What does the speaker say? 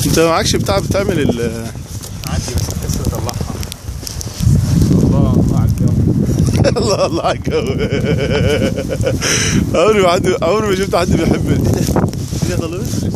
انت معكش بتاع بتعمل ال عندي بس الكسر اطلعها الله الله على الجو الله الله على الجو عمري ما حد عمري ما شفت حد بيحب ال- ايه ده؟ ايه ده طلبت؟